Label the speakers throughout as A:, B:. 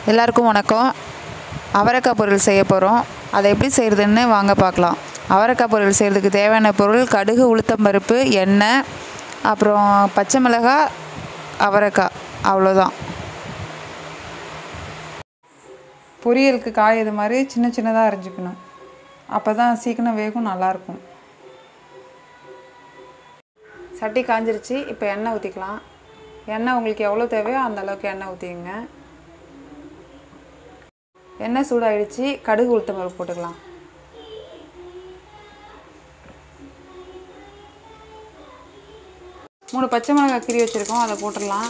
A: எல்லாருக்கும் வணக்கம் அவரைக்காய் பொரியல் செய்ய போகிறோம் அதை எப்படி செய்கிறதுன்னு வாங்க பார்க்கலாம் அவரைக்காய் பொரியல் செய்கிறதுக்கு தேவையான பொருள் கடுகு உளுத்தம்பருப்பு எண்ணெய் அப்புறம் பச்சை மிளகாய் அவரைக்காய் அவ்வளோதான் பொரியலுக்கு காய் இது மாதிரி சின்ன சின்னதாக அரிஞ்சிக்கணும் அப்போ தான் சீக்கிரம் வேகும் நல்லாயிருக்கும் சட்டி காஞ்சிருச்சு இப்போ எண்ணெய் ஊற்றிக்கலாம் எண்ணெய் உங்களுக்கு எவ்வளோ தேவையோ அந்த அளவுக்கு எண்ணெய் ஊற்றிங்க எண்ணெய் சூடாயிடுச்சு கடுகு உளுத்தம் பருப்பு போட்டுக்கலாம் மூணு பச்சை மிளகாய் கீறி வச்சுருக்கோம் அதை போட்டுடலாம்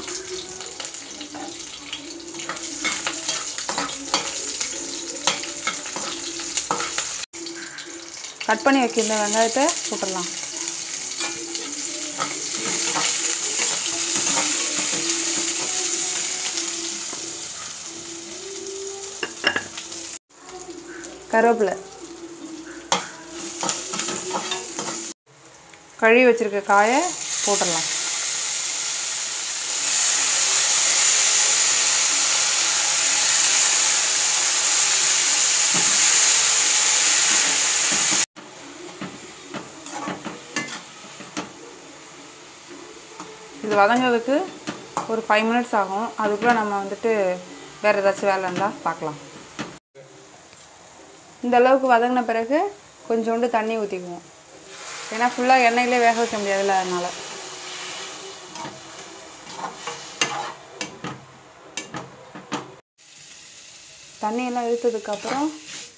A: கட் பண்ணி வைக்கிற வெங்காயத்தை போட்டுடலாம் கருவேப்பிலை கழுவி வச்சிருக்க காயை போட்டுடலாம் இது வதங்கிறதுக்கு ஒரு ஃபைவ் மினிட்ஸ் ஆகும் அதுக்குள்ளே நம்ம வந்துட்டு வேறு ஏதாச்சும் வேலை இருந்தால் பார்க்கலாம் இந்த அளவுக்கு வதங்கின பிறகு கொஞ்சோண்டு தண்ணி ஊற்றிக்குவோம் ஏன்னா ஃபுல்லாக எண்ணெயிலே வேக வைக்க முடியாதுல்ல அதனால் தண்ணியெல்லாம் இழுத்ததுக்கப்புறம்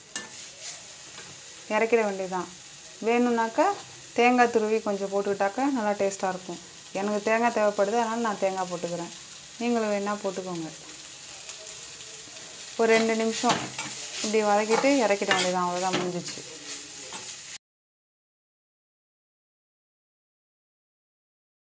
A: இறக்கிட வேண்டியதுதான் வேணும்னாக்கா தேங்காய் துருவி கொஞ்சம் போட்டுக்கிட்டாக்கா நல்லா டேஸ்ட்டாக இருக்கும் எனக்கு தேங்காய் தேவைப்படுது அதனால் நான் தேங்காய் போட்டுக்கிறேன் நீங்களும் வேணால் போட்டுக்கோங்க ஒரு ரெண்டு நிமிஷம் இப்படி வதக்கிட்டு இறக்கிட வேண்டியதான் அவ்வளோதான் முடிஞ்சிச்சு